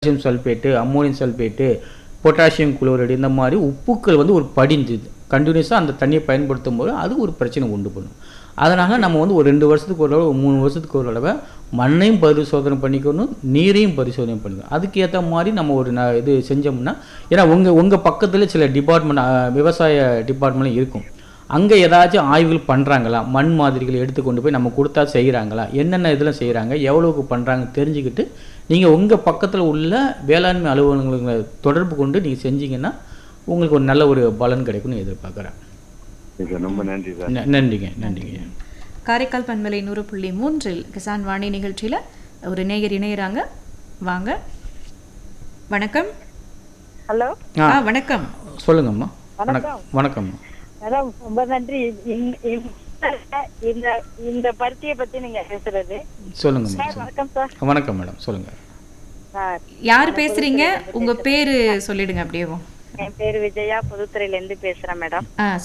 potassium sulphate ammonium sulphate potassium chloride இந்த மாதிரி உப்புக்கள் வந்து ஒரு படிஞ்சுது கண்டினியூஸாக அந்த தண்ணியை பயன்படுத்தும் போது அது ஒரு பிரச்சனை உண்டு பண்ணும் அதனால் நம்ம வந்து ஒரு ரெண்டு வருஷத்துக்கு ஒரு தடவை ஒரு மூணு வருஷத்துக்கு ஒரு தடவை மண்ணையும் பரிசோதனை பண்ணிக்கணும் நீரையும் பரிசோதனை பண்ணிக்கணும் அதுக்கு ஏற்ற மாதிரி நம்ம ஒரு ந இது செஞ்சோம்னா ஏன்னா உங்கள் உங்கள் பக்கத்தில் சில டிபார்ட்மெண்ட் விவசாய டிபார்ட்மெண்ட் இருக்கும் அங்கே ஏதாச்சும் ஆய்வுகள் பண்ணுறாங்களா மண் மாதிரிகள் எடுத்து கொண்டு போய் நம்ம கொடுத்தா செய்கிறாங்களா என்னென்ன இதில் செய்கிறாங்க எவ்வளவுக்கு பண்ணுறாங்க தெரிஞ்சுக்கிட்டு நீங்கள் உங்கள் பக்கத்தில் உள்ள வேளாண்மை அலுவலகங்களை தொடர்பு கொண்டு நீங்கள் செஞ்சீங்கன்னா உங்களுக்கு ஒரு நல்ல ஒரு பலன் கிடைக்கும்னு எதிர்பார்க்குறேன் சரி சார் ரொம்ப நன்றி சார் ந- நன்றிங்க நன்றிங்க காரைக்கால் பண்பலை நூறு புள்ளி மூன்றில் கிசான் வாணி நிகழ்ச்சியில் ஒரு நேயர் இணையறாங்க வாங்க வணக்கம் ஹலோ ஆ ஆ வணக்கம் சொல்லுங்கம்மா வணக்கம் வணக்கம்மா மேடம் ரொம்ப நன்றி இந்த- இந்த- இந்த இந்த பருத்தியை பத்தி நீங்க பேசுறது சொல்லுங்கம்மா சார் வணக்கம் சார் வணக்கம் மேடம் சொல்லுங்கள் சார் யார் பேசுறீங்க உங்க பேரு சொல்லிடுங்க அப்படியே என் பேரு விஜயா புதுத்துறையில இருந்து பேசுறேன் மேடம் ஆ